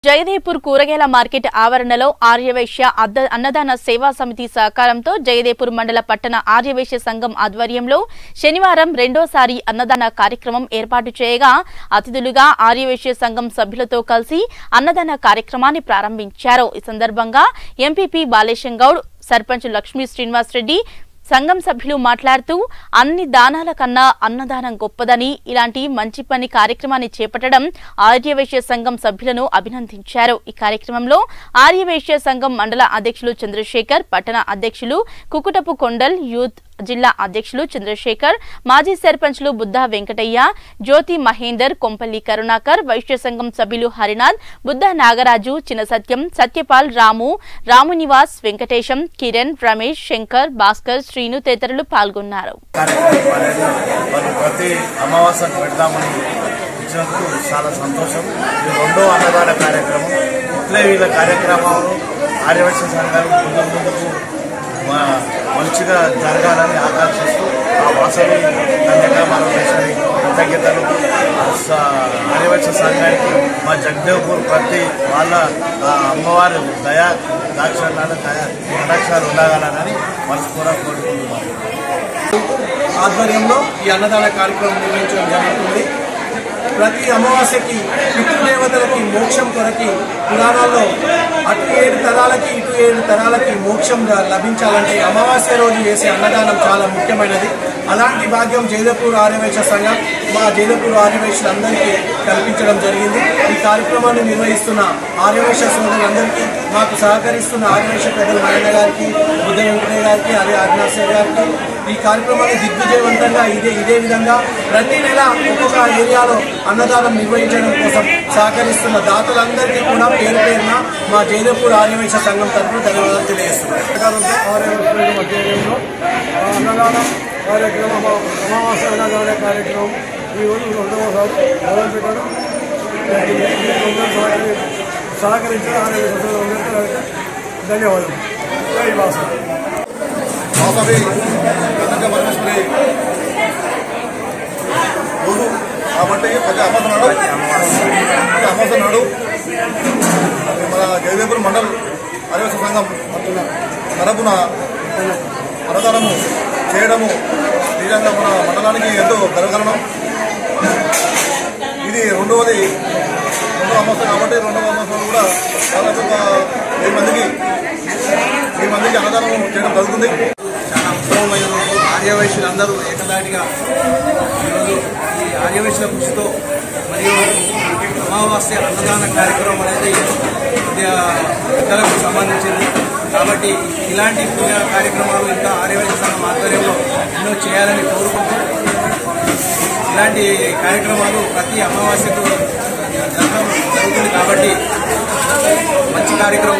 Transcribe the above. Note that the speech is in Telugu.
జయదేపూర్ కూరగాయల మార్కెట్ ఆవరణలో ఆర్యవైశ్య అద్ద- అన్నదాన సేవా సమితి సహకారంతో జయదేపూర్ మండల పట్టణ ఆర్యవైశ్య సంఘం ఆధ్వర్యంలో శనివారం రెండోసారి అన్నదాన కార్యక్రమం ఏర్పాటు చేయగా అతిథులుగా ఆర్యవైశ్య సంఘం సభ్యులతో కలిసి అన్నదాన కార్యక్రమాన్ని ప్రారంభించారు ఈ సందర్భంగా ఎంపీపీ బాలేశం గౌడ్ సర్పంచ్ లక్ష్మీ శ్రీనివాస్ రెడ్డి సంఘం సభ్యులు మాట్లాడుతూ అన్ని దానాల కన్నా అన్నదానం గొప్పదని ఇలాంటి మంచి పని కార్యక్రమాన్ని చేపట్టడం ఆర్యవైశ్య సంఘం సభ్యులను అభినందించారు ఈ కార్యక్రమంలో ఆర్యవైశ్య సంఘం మండల అధ్యక్షులు చంద్రశేఖర్ పట్టణ అధ్యక్షులు కుకుటపు కొండల్ యూత్ జిల్లా అధ్యక్షులు చంద్రశేఖర్ మాజీ సర్పంచ్లు బుద్ధా వెంకటయ్య జ్యోతి మహేందర్ కొంపల్లి కరుణాకర్ వైశ్య సంఘం సభ్యులు హరినాథ్ బుద్ధ నాగరాజు చిన్న సత్యం సత్యపాల్ రాము రామునివాస్ వెంకటేశం కిరణ్ రమేష్ శంకర్ భాస్కర్ శ్రీను తదితరులు పాల్గొన్నారు కార్యక్రమం అనేది వాళ్ళు ప్రతి అమావాస్యకు పెడతామని ఇచ్చినందుకు చాలా సంతోషం ఇది రెండో అన్నదాన కార్యక్రమం ఇట్లే వీళ్ళ కార్యక్రమాలు ఆర్యవైశ్య సంఘాలు ముందు ముందుకు మా మంచిగా జరగాలని ఆకాంక్షిస్తూ ఆ వాసవి కన్యగా మరొకసారి కృతజ్ఞతలు స- ఆర్యవైశ్య సంఘానికి మా జగదేవ్పూర్ ప్రతి వాళ్ళ ఆ అమ్మవారి దయా దాక్షణాలు దయా కటాక్షాలు ఉండగాలని మనస్ఫూర్తిగా కోరుకుంటున్నాం ఆధ్వర్యంలో ఈ అన్నదాన కార్యక్రమం నిర్వహించడం జరుగుతుంది ప్రతి అమావాస్యకి పితృదేవతలకి మోక్షం కొరకి పురాణాల్లో అటు ఏడు తరాలకి ఇటు ఏడు తరాలకి మోక్షం లభించాలంటే అమావాస్య రోజు చేసే అన్నదానం చాలా ముఖ్యమైనది అలాంటి భాగ్యం జైదపూర్ ఆర్యవైశ్య సంఘం మా జైదపూర్ ఆర్యవైశ్యులందరికీ కల్పించడం జరిగింది ఈ కార్యక్రమాన్ని నిర్వహిస్తున్న ఆర్యవైశ్య సోదరులందరికీ మాకు సహకరిస్తున్న ఆర్యవైశ్య పెద్దలు మహేంద్ర గారికి బుద్ధ వెంకటయ్య గారికి అదే అవినాశ్ గారికి ఈ కార్యక్రమాన్ని దిగ్విజయవంతంగా ఇదే ఇదే విధంగా ప్రతి నెల ఒక్కొక్క ఏరియాలో అన్నదానం నిర్వహించడం కోసం సహకరిస్తున్న దాతలందరికీ కూడా పేరు పేరున మా జైదేపూర్ ఆర్యవైశ్య సంఘం తరఫున ధన్యవాదాలు తెలియజేస్తున్నాను ఆర్యవైశ్యుల మధ్యంలో అన్నదాన కార్యక్రమం అమావాస్య అన్నదాన కార్యక్రమం ఈరోజు రెండవసారి మొదలు పెట్టడం అందరూ సహకరించిన ఆర్యవైశ్యులందరికీ ధన్యవాదాలు జై వాసు వాసవి కనక పరమేశ్వరి రోజు కాబట్టి ప్రతి అమాస నాడు ప్రతి అమాస నాడు మన జయదేపురం మండల్ ఆదివాసీ సంఘం తరపున అన్నదానము చేయడము నిజంగా మన మండలానికి ఎంతో గర్వకారణం ఇది రెండవది రెండవ అమాస కాబట్టి రెండవ అమాసంలో కూడా దాదాపు ఒక వెయ్యి మందికి వెయ్యి మందికి అన్నదానం చేయడం జరుగుతుంది చాలా ఉత్తమమైన రోజు ఆర్యవైశ్యులందరూ ఏకదాటిగా ఈరోజు ఈ ఆర్యవైశ్యుల కృషితో మరియు అమావాస్య అన్నదాన కార్యక్రమం అనేది విద్యా పెద్దలకు సంబంధించింది కాబట్టి ఇలాంటి పుణ్య కార్యక్రమాలు ఇంకా ఆర్యవైశ్య సంఘం ఆధ్వర్యంలో ఎన్నో చేయాలని కోరుకుంటూ ఇలాంటి కార్యక్రమాలు ప్రతి అమావాస్యకు జరగడం జరుగుతుంది కాబట్టి మంచి కార్యక్రమం